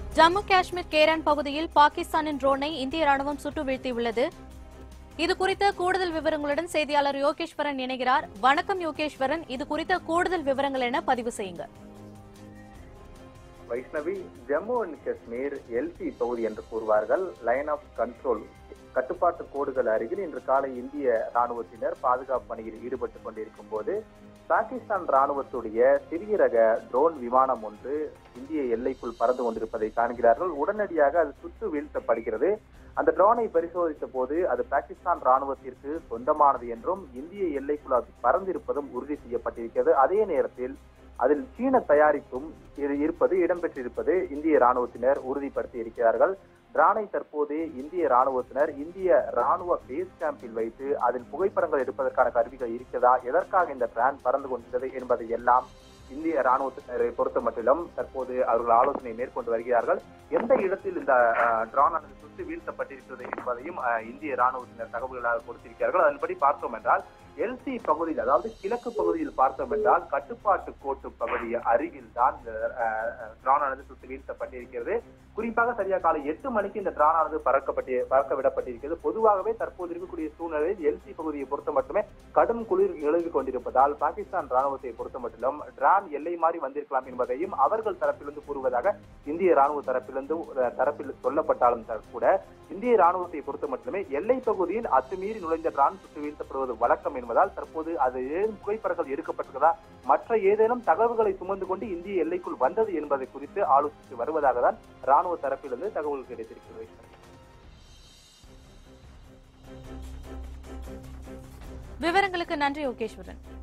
ஜம்மு காஷ்மீர் கேரன் பகுதியில் பாகிஸ்தானின் ட்ரோனை இந்திய ராணுவம் சுட்டு வீழ்த்தியுள்ளது இது குறித்த கூடுதல் விவரங்களுடன் செய்தியாளர் யோகேஸ்வரன் இணைகிறார் வணக்கம் யோகேஸ்வரன் இது குறித்த கூடுதல் விவரங்கள் என பதிவு செய்யுங்க வைஷ்ணவி ஜம்மு அண்ட் காஷ்மீர் எல்சி பகுதி என்று கூறுவார்கள் லைன் ஆஃப் கண்ட்ரோல் கட்டுப்பாட்டு கோடுகள் அருகில் இன்று காலை இந்திய ராணுவத்தினர் பாதுகாப்பு பணியில் ஈடுபட்டுக் கொண்டிருக்கும் போது பாகிஸ்தான் ராணுவத்துடைய சிறிய ரக ட்ரோன் விமானம் ஒன்று இந்திய எல்லைக்குள் பறந்து கொண்டிருப்பதை காண்கிறார்கள் உடனடியாக அது சுட்டு வீழ்த்தப்படுகிறது அந்த ட்ரோனை பரிசோதித்த போது அது பாகிஸ்தான் ராணுவத்திற்கு சொந்தமானது என்றும் இந்திய எல்லைக்குள் அது பறந்திருப்பதும் உறுதி செய்யப்பட்டிருக்கிறது அதே நேரத்தில் அதில் சீன தயாரிப்பும் இரு- இருப்பது இடம்பெற்றிருப்பது இந்திய ராணுவத்தினர் உறுதிப்படுத்தி இருக்கிறார்கள் டிரானை தற்போது இந்திய ராணுவத்தினர் இந்திய ராணுவ பேஸ் கேம்பில் வைத்து அதில் புகைப்படங்கள் எடுப்பதற்கான கருவிகள் இருக்கிறதா எதற்காக இந்த டிரான் பறந்து கொண்டிருக்கிறது என்பதை எல்லாம் இந்திய ராணுவத்தினரை பொறுத்த மட்டிலும் தற்போது அவர்கள் ஆலோசனை மேற்கொண்டு வருகிறார்கள் எந்த இடத்தில் இந்த ட்ரான் ஆனது சுட்டு வீழ்த்தப்பட்டிருக்கிறது என்பதையும் அஹ், இந்திய ராணுவத்தினர் தகவல்களாக கொடுத்திருக்கிறார்கள் அதன்படி பார்த்தோம் என்றால் எல்சி பகுதியில் அதாவது கிழக்கு பகுதியில் பார்த்தோம் என்றால் கட்டுப்பாட்டு கோட்டு பகுதி அருகில் தான் இந்த ட்ரான் ஆனது சுட்டு வீழ்த்தப்பட்டிருக்கிறது குறிப்பாக சரியா காலை எட்டு மணிக்கு இந்த ட்ரான் ஆனது பறக்கப்பட்டு பறக்க விடப்பட்டிருக்கிறது பொதுவாகவே தற்போது இருக்கக்கூடிய சூழ்நிலையில் எல்சி பகுதியை பொறுத்த மட்டுமே கடும் குளிர் நிலவி கொண்டிருப்பதால் பாகிஸ்தான் ராணுவத்தை பொறுத்த மட்டிலும் டிரான் எல்லை மாறி வந்திருக்கலாம் என்பதையும் அவர்கள் தரப்பிலிருந்து கூறுவதாக இந்திய ராணுவ தரப்பிலிருந்து அஹ், தரப்பில் சொல்லப்பட்டாலும் த- கூட இந்திய ராணுவத்தை பொறுத்த மட்டுமே எல்லை பகுதியில் அத்துமீறி நுழைந்த டிரான் சுட்டு வீழ்த்தப்படுவது வழக்கம் என்பதால் தற்போது அது ஏதும் புகைப்படங்கள் எடுக்கப்பட்டிருக்கிறதா மற்ற ஏதேனும் தகவல்களை சுமந்து கொண்டு இந்திய எல்லைக்குள் வந்தது என்பதை குறித்து ஆலோசித்து வருவதாக தான் ராணுவ தரப்பிலிருந்து தகவல் கிடைத்திருக்கிறது விவரங்களுக்கு நன்றி யோகேஸ்வரன்